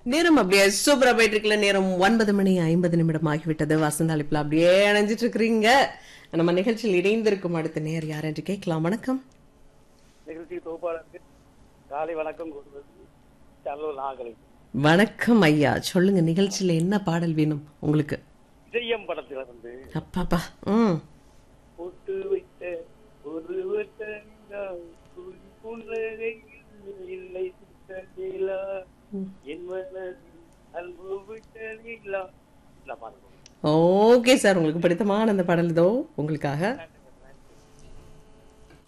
நேரம் அப்படியே சூப்பரா போயிட்டு இருக்குல்ல நேரம் ஒன்பது மணி ஐம்பது நிமிடம் ஆகிவிட்டது வசந்த அழைப்புல அப்படியே அணைஞ்சிட்டு இருக்கிறீங்க நம்ம நிகழ்ச்சியில் இணைந்திருக்கும் அடுத்த நேர் யார் என்று கேட்கலாம் வணக்கம் நிகழ்ச்சி தொகுப்பாளருக்கு காலை வணக்கம் கூறுவது சல்லூர் நாகலை வணக்கம் ஐயா சொல்லுங்க நிகழ்ச்சியில என்ன பாடல் வேணும் உங்களுக்கு விஜயம் படத்துல வந்து அப்பாப்பா ம் போட்டு வைத்த ஒரு வட்ட நிலா, ஒரு புன்னகையில் இல்லை சுட்ட நிலா, என் மனதில் அன்பு விட்ட நிலா. இந்த பாடல். ஓகே சார் உங்களுக்கு பிடித்தமான அந்த பாடல் இதோ உங்களுக்காக